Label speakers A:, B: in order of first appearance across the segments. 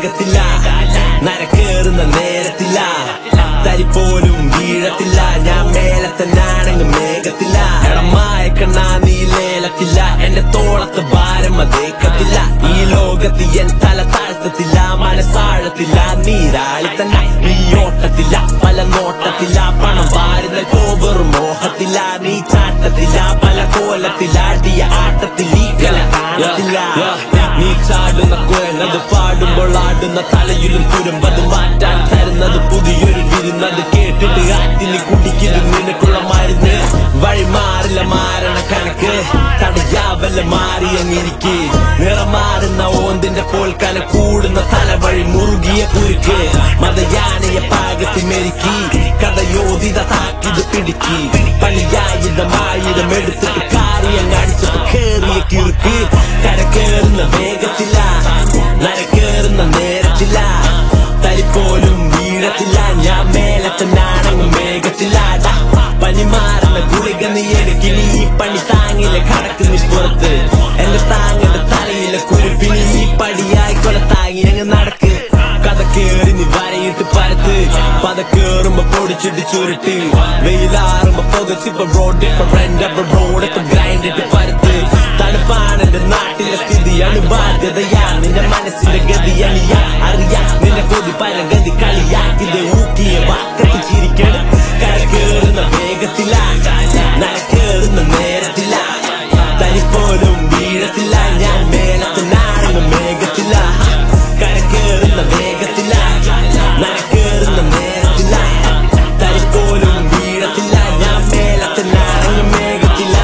A: വേഗത്തില്ല നരക്കേറുന്ന നേരത്തില്ല തരി പോലും വീഴത്തില്ല ഞാൻ മേലെ തന്നാണെങ്കിൽ മേഘത്തില്ല എടമായ കണ്ണാ നീ ലേലത്തില്ല എന്റെ തോളത്ത് ഭാരം അതേക്കത്തില്ല ഈ ലോകത്ത് എൻ തല താഴ്ത്തത്തില്ല മനസ്സാഴത്തില്ല നീരാളി തന്നെ നീ ഓട്ടത്തില്ല പല നോട്ടത്തില്ല പണം വാരുന്ന കോവർ മോഹത്തില്ല നീ ചാട്ടത്തില്ല പല കോലത്തില്ല അടിയ ആട്ടത്തിൽ ഈ കല കാണത്തില്ല നീ ചാടുന്ന കുഴങ്ങത് പാടുമ്പോൾ ആടുന്ന തലയിലും തുരുമ്പത് മാറ്റാൻ തരുന്നത് പുതിയൊരു വിരുന്നത് കേട്ടിട്ട് ആറ്റിന് കുടിക്കരുത് നിനക്കുള്ള മരുന്ന് വഴി മാറില്ല മാറണ കണക്ക് തടയാവല്ല മാറിയങ്ങിരിക്ക് നിറം മാറുന്ന ഓന്തിന്റെ പോൽ കന കൂടുന്ന തലവഴി മുറുകിയ കുരുക്ക് മതയാനയെ പാകത്തിൽ മെരുക്കി കഥയോധിത താക്കിത് പിടിക്കി പണിയായുധമായുധം എടുത്തിട്ട് കാര്യം അടിച്ചപ്പോ കേറിയ കിറുക്ക് കരക്കേറുന്ന വേഗത്തില്ല നരക്കേറുന്ന നേരത്തില്ല തരിപ്പോലും വീഴത്തില്ല ഞാൻ മേലത്തെ നാണങ്ങും വേഗത്തില്ല പനി മാറുന്ന ഗുളിക നീ എടുക്കിനി ഈ പണി താങ്ങിലെ കടക്കുന്ന പുറത്ത് എന്റെ താങ്ങന്റെ തലയിലെ കുരുപ്പിനി ഈ പടിയായി കൊല താങ്ങി അങ്ങ് നടക്ക് കഥ കേറി നീ വരയിട്ട് പരത്ത് പത കേറുമ്പോ പൊടിച്ചിട്ട് ചുരുട്ട് വെയിലാറുമ്പോ പുകച്ചിപ്പോ റോഡ് ഡിഫറെന്റ് അപ്പൊ റോഡൊക്കെ ഗ്രൈൻഡ് ഇട്ട് പരത്ത് തണുപ്പാണ് എന്റെ നാട്ടിലെ സ്ഥിതി അണുബാധ്യതയാ നിന്റെ മനസ്സിന്റെ ഗതി അണിയാ അറിയാ നിന്നെ കൊതി പല ഗതി കളിയാക്കിത് ഊക്കിയ വാക്കത്ത് ചിരിക്കണം കരക്കേറുന്ന വേഗത്തില നരക്കേറുന്ന നേരത്തില തരിപ്പോലും വീഴത്തില്ല ഞാൻ മേലത്ത് നാടുന്ന മേഘത്തില കരക്കേറുന്ന വേഗത്തില നരക്കേറുന്ന നേരത്തില തരിപ്പോലും വീഴത്തില്ല ഞാൻ മേലത്ത് നാടുന്ന മേഘത്തില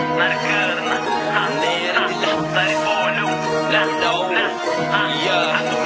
B: നടക്കേറുന്ന ആ നേരത്തില്ല തരിപ്പോലും
A: Yeah.